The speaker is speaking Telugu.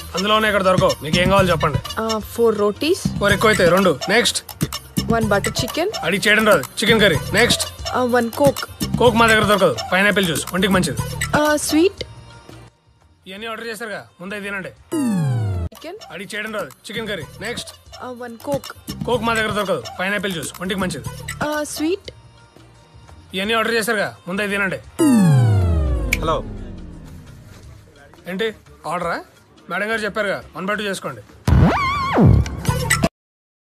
అందులోనే ఇక్కడ దొరకవు మీకు ఏం కావాలో చెప్పండి ఫోర్ రోటీస్ ఓర్ ఎక్కువ అయితే రెండు నెక్స్ట్ వన్ బటర్ చికెన్ అడిగి చేయడం రాదు chicken curry next one coke coke మా దగ్గర దొరకదు పైనాపిల్ జ్యూస్ ఒంటికి మంచిది స్వీట్ ఇవన్నీ ఆర్డర్ చేశారుగా ముందే తినండి చికెన్ అడిగి చేయడం రాదు chicken curry next one coke coke మా దగ్గర దొరకదు పైనాపిల్ జ్యూస్ ఒంటికి మంచిది స్వీట్ ఇవన్నీ ఆర్డర్ చేశారుగా ముందే తినండి హలో ఏంటి ఆర్డరా మేడం గారు చెప్పారుగా వన్ బై టూ చేసుకోండి